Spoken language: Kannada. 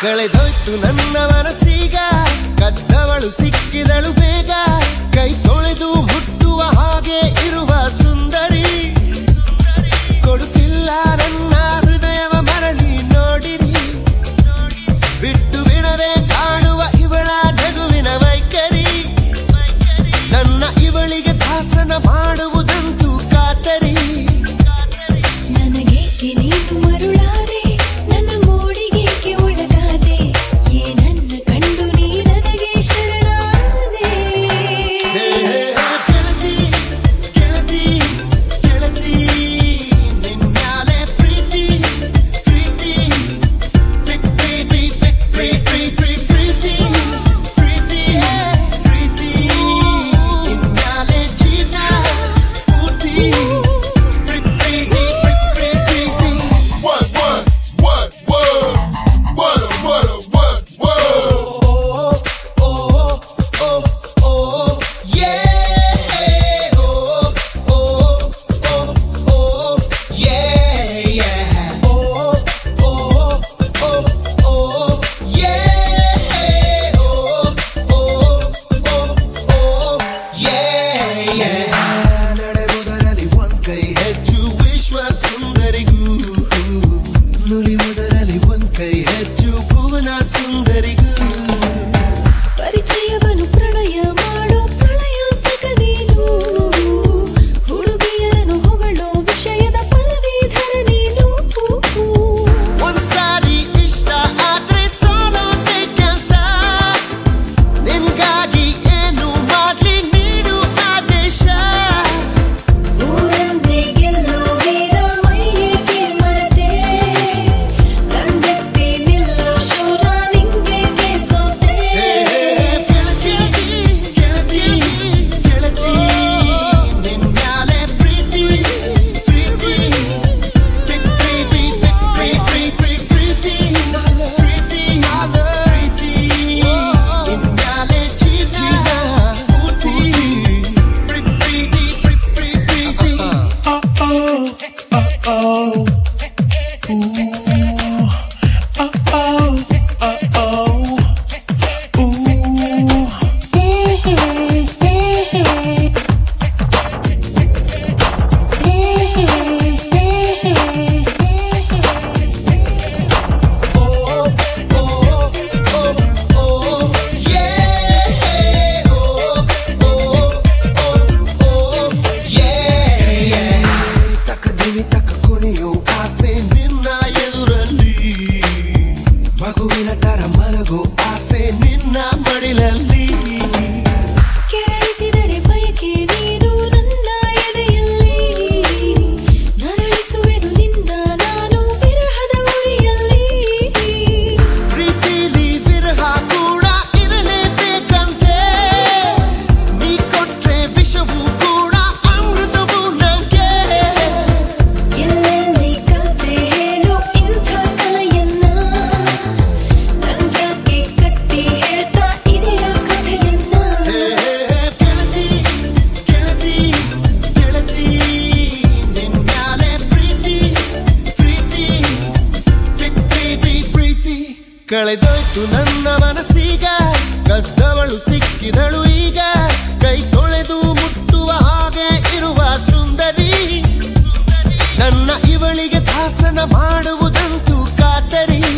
ಕಳೆದೋಯ್ತು ನನ್ನ ಮನಸ್ಸೀಗ ಕದ್ದವಳು ಸಿಕ್ಕಿದಳು ಬೇಗ ಕೈ ತೊಳೆದು ಮುಟ್ಟುವ ಹಾಗೆ ಇರುವ ಸುಂದರಿ ಕೊಡುತ್ತಿಲ್ಲ ನನ್ನ ಹೃದಯವ ಮರಳಿ ನೋಡಿರಿ ಬಿಟ್ಟು ಬಿಡದೆ ಕಾಣುವ ಇವಳ ನಗುವಿನ ವೈಖರಿ ನನ್ನ ಇವಳಿಗೆ ದಾಸನ ಮಾಡುವುದಂತೂ ಖಾತರಿ ನನಗೇಕೆ ನೀನು ಮರುಳಾದೆ ನನ್ನ ಮೋಡಿಗೇಕೆ ಒಳಗಾದೆ ಏನನ್ನ ಕಂಡು ನೀ ನನಗೆ ಶರಣಾದೆ ಹೇ, ಹೇ, ಗೆಳತಿ, ಗೆಳತಿ, ಗೆಳತಿ, ನಿನ್ಮ್ಯಾಲೆ ಪ್ರೀತಿ, ಪ್ರೀತಿ, ಪ್ರೀ- ಪ್ರೀತಿ, ಪ್ರೀ- ಪ್ರೀ- ಪ್ರೀ- ಪ್ರೀತಿ, ಪ್ರೀತಿ, ಪ್ರೀತಿ, ನಿನ್ಮ್ಯಾಲೆ ಜೀವನ ಪೂರ್ತಿ, ಪ್ರೀ- ಪ್ರೀತಿ, ಪ್ರೀ- ಪ್ರೀ- ಪ್ರೀತಿ. What, what, what, what? What, what, what, what? ನಡೆಯುವುದರಲ್ಲಿ ಒಂದ್ ಕೈ ಹೆಚ್ಚು ವಿಶ್ವ ಸುಂದರಿಗೂ ನುಲಿಯುವುದರಲ್ಲಿ ಒಂದ್ ಕೈ ಹೆಚ್ಚು ಭುವನ ಸುಂದರಿಗೂ ಪರಿಚಯವನ್ನು ಪ್ರಣಯ ಮಾಡೋ ಪ್ರಳಯಾತ್ಮಕ ನೀನು ಹುಡುಗಿಯರನ್ನು ಹೊಗಳೋ ವಿಷಯದ ಪದವೀಧರ ನೀನು ಒಂದ್ಸಾರಿ ಇಷ್ಟ ಆದ್ರೆ ಸೋಲೋದೆ ಕೆಲ್ಸ ನಿನ್ಗಾಗಿ ಏನು ಮಾಡ್ಲಿ ನೀಡು ಆದೇಶ ಊರನ್ನೇ ಗೆಲ್ಲೋ ವೀರ ಮೈಯೇಕೆ ಮರೆತೆ ತಂದೆತ್ತಿ ನಿಲ್ಲೋ ಶೂರ ನಿಂಗೇಕೆ ಸೋತೆ ಗೆಳತಿ ಗೆಳತಿ ಗೆಳತಿ ನಿನ್ಮ್ಯಾಲೆ ಪ್ರೀತಿ ಪ್ರೀತಿ ಪ್ರೀತಿ ಪ್ರೀತಿ ಪ್ರೀತಿ ಪ್ರೀತಿ ಪ್ರೀತಿ ನಿನ್ಮ್ಯಾಲೆ ಜೀವನ ಪೂರ್ತಿ ಪ್ರೀತಿ ಪ್ರೀತಿ ಪ್ರೀತಿ ತಕ್ಕದಿವಿ ತಕ್ಕ ಕುಣಿಯು ಆಸೆ ನಿನ್ನ ಎದುರಲ್ಲಿ ಮಗುವಿನ ತರ ಮಲಗು ಆಸೆ ನಿನ್ನ ಮಡಿಲಲ್ಲಿ ಕೆರಳಿಸಿದರೆ ಬಯಕೆ ನೀನು ನನ್ನ ಎದೆಯಲ್ಲಿ ನರಳಿಸುವೆನು ನಿನ್ನ ನಾನು ವಿರಹದ ಉರಿಯಲ್ಲಿ ಪ್ರೀತಿಲಿ ವಿರಹ ಕೂಡ ಇರಲೇಬೇಕಂತೆ ನೀ ಕೊಟ್ರೆ ವಿಷವು ಕೂಡ ಅಮೃತವು ನಂಗೆ ಎಲ್ಲೆಲ್ಲಿ ಕತೆ ಹೇಳು ಇಂಥ ಕಲೆಯನ್ನ ನಂಗ್ಯಾಕೆ ಕಟ್ಟಿ ಹೇಳ್ತಾ ಇದೆಯ ಕಥೆಯನ್ನ ಗೆಳತಿ ಗೆಳತಿ ಗೆಳತಿ ನಿನ್ಮ್ಯಾಲೆ ಪ್ರೀತಿ ಪ್ರೀತಿ ಪ್ರೀತಿ ಪ್ರೀತಿ ಕಳೆದೋಯ್ತು ನನ್ನ ಮನಸ್ಸೀಗ ಕದ್ದವಳು ಸಿಕ್ಕಿದಳು ಈಗ ಕೈ ತೊಳೆದು ಮುಟ್ಟುವ ಹಾಗೆ ಇರುವ ಸುಂದರಿ ನನ್ನ ಇವಳಿಗೆ ದಾಸನ ಮಾಡುವುದಂತೂ ಖಾತರಿ